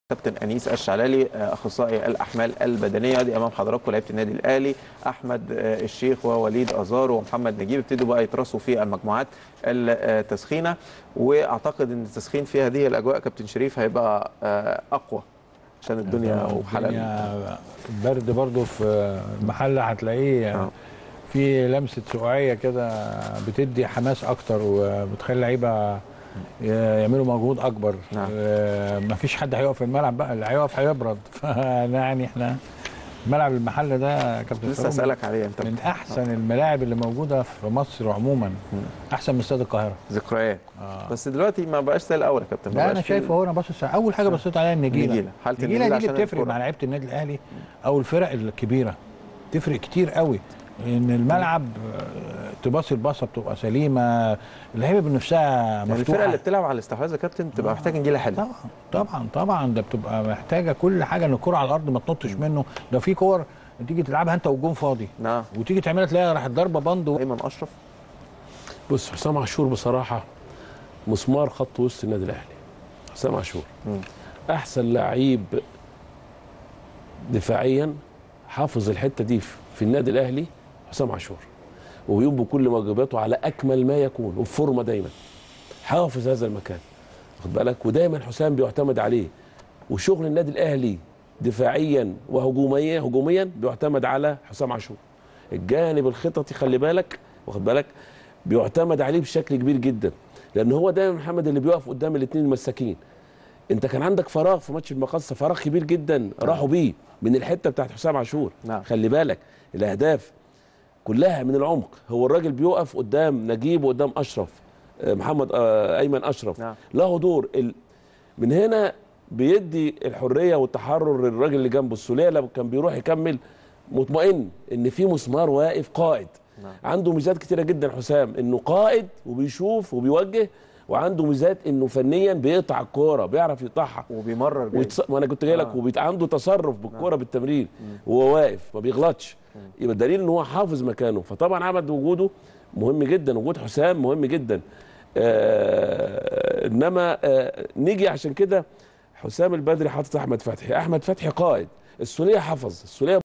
كابتن انيس الشعلالي اخصائي الاحمال البدنيه دي امام حضراتكم لعيبه النادي الاهلي احمد الشيخ ووليد ازار ومحمد نجيب ابتدوا بقى يترصوا في المجموعات التسخينه واعتقد ان التسخين في هذه الاجواء كابتن شريف هيبقى اقوى عشان الدنيا وحلال الدنيا برد برضو في المحل هتلاقيه آه. في لمسه سقوعيه كده بتدي حماس اكتر وبتخلي اللعيبه يعملوا مجهود اكبر نعم. آه، مفيش حد هيقف في الملعب بقى اللي هيقف هيبرد فيعني احنا ملعب المحل ده كابتن لسه فاروق اسالك عليه انت من احسن الملاعب اللي موجوده في مصر عموما احسن من استاد القاهره ذكريات آه. بس دلوقتي ما بقاش زي الاول يا كابتن ما لا بقاش انا في- شايف اهو انا باصص على- اول حاجه بصيت عليها النجيله النجيلة. حالة النجيله النجيلة دي اللي عشان بتفرق الكرة. مع لعيبه النادي الاهلي او الفرق الكبيره تفرق كتير قوي ان الملعب آه، تباصي الباصه بتبقى سليمه اللعيبه بنفسها يعني الفرقه مفتوحه اللي بتلعب على الاستحواذ يا كابتن بتبقى محتاجه نجيله حلوه طبعا طبعا طبعا ده بتبقى محتاجه كل حاجه ان الكره على الارض ما تنطش منه ده في كور تيجي تلعبها انت والجون فاضي نعم وتيجي تعملها تلاقيها راحت ضربه بند و- ايمن اشرف بص حسام عاشور بصراحه مسمار خط وسط النادي الاهلي حسام عاشور مم. احسن لعيب دفاعيا حافظ الحته دي في النادي الاهلي حسام عاشور ويقوم بكل واجباته على اكمل ما يكون وفي فورمه دايما حافظ هذا المكان واخد بالك ودايما حسام بيعتمد عليه وشغل النادي الاهلي دفاعيا وهجوميا هجوميا بيعتمد على حسام عاشور الجانب الخططي خلي بالك واخد بالك بيعتمد عليه بشكل كبير جدا لان هو دايما محمد اللي بيقف قدام الاثنين المساكين انت كان عندك فراغ في ماتش المقصه فراغ كبير جدا راحوا بيه من الحته بتاعت حسام عاشور نعم. خلي بالك الاهداف كلها من العمق هو الراجل بيقف قدام نجيب وقدام اشرف آه، محمد آه، ايمن اشرف نعم. له دور ال... من هنا بيدي الحريه والتحرر للراجل اللي جنبه السوليه لما كان بيروح يكمل مطمئن ان في مسمار واقف قائد نعم. عنده ميزات كتيره جدا حسام انه قائد وبيشوف وبيوجه وعنده ميزات انه فنيا بيقطع الكوره بيعرف يقطعها وبيمرر جيد. ويتص... ما انا كنت جاي لك آه. وبيت... عنده تصرف بالكوره بالتمرين وهو واقف ما بيغلطش يبقى دليل ان هو حافظ مكانه فطبعا عمل وجوده مهم جدا وجود حسام مهم جدا آه... انما آه... نيجي عشان كده حسام البدري حاطط احمد فتحي احمد فتحي قائد السوليه حفظ السوليه